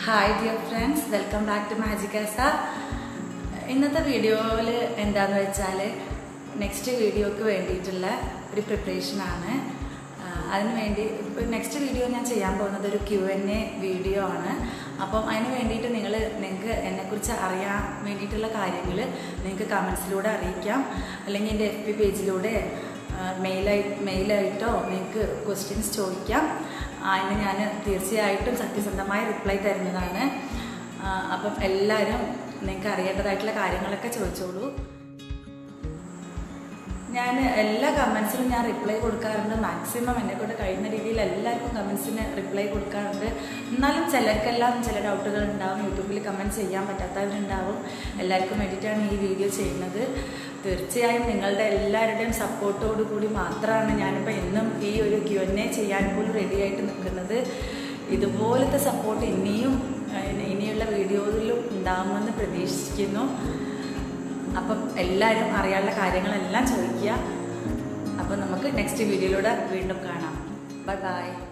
hi dear friends welcome back to magic ആസ ഇന്നത്തെ വീഡിയോയിൽ എന്താന്ന് വെച്ചാൽ നെക്സ്റ്റ് വീഡിയോക്ക് വേണ്ടിയിട്ടുള്ള ഒരു പ്രിപ്പറേഷനാണ് അതിന് വേണ്ടി നെക്സ്റ്റ് വീഡിയോ ഞാൻ ചെയ്യാൻ പോകുന്നത് ഒരു ക്യു എൻ എ വീഡിയോ ആണ് അപ്പം അതിന് വേണ്ടിയിട്ട് നിങ്ങൾ നിങ്ങൾക്ക് എന്നെക്കുറിച്ച് അറിയാൻ വേണ്ടിയിട്ടുള്ള കാര്യങ്ങൾ നിങ്ങൾക്ക് കമൻസിലൂടെ അറിയിക്കാം അല്ലെങ്കിൽ എൻ്റെ എഫ് പി പേജിലൂടെ മെയിലായി മെയിലായിട്ടോ നിങ്ങൾക്ക് ക്വസ്റ്റ്യൻസ് ചോദിക്കാം അതിന് ഞാൻ തീർച്ചയായിട്ടും സത്യസന്ധമായ റിപ്ലൈ തരുന്നതാണ് അപ്പം എല്ലാവരും നിങ്ങൾക്ക് അറിയേണ്ടതായിട്ടുള്ള കാര്യങ്ങളൊക്കെ ചോദിച്ചോളൂ ഞാൻ എല്ലാ കമൻസിനും ഞാൻ റിപ്ലൈ കൊടുക്കാറുണ്ട് മാക്സിമം എന്നെ കൊണ്ട് കഴിയുന്ന രീതിയിൽ എല്ലാവർക്കും കമൻസിന് റിപ്ലൈ കൊടുക്കാറുണ്ട് എന്നാലും ചിലർക്കെല്ലാം ചില ഡൗട്ടുകൾ ഉണ്ടാവും യൂട്യൂബിൽ കമൻറ്റ് ചെയ്യാൻ പറ്റാത്തവരുണ്ടാവും എല്ലാവർക്കും വേണ്ടിയിട്ടാണ് ഈ വീഡിയോ ചെയ്യുന്നത് തീർച്ചയായും നിങ്ങളുടെ എല്ലാവരുടെയും സപ്പോർട്ടോടു കൂടി മാത്രമാണ് ഞാനിപ്പോൾ എന്നും ഈ ഒരു ക്യു എൻ എ ചെയ്യാൻ പോലും റെഡി ആയിട്ട് നിൽക്കുന്നത് ഇതുപോലത്തെ സപ്പോർട്ട് ഇനിയും ഇനിയുള്ള വീഡിയോയിലും ഉണ്ടാകുമെന്ന് പ്രതീക്ഷിക്കുന്നു അപ്പം എല്ലാവരും അറിയാനുള്ള കാര്യങ്ങളെല്ലാം ചോദിക്കുക അപ്പം നമുക്ക് നെക്സ്റ്റ് വീഡിയോയിലൂടെ വീണ്ടും കാണാം ബൈ ബൈ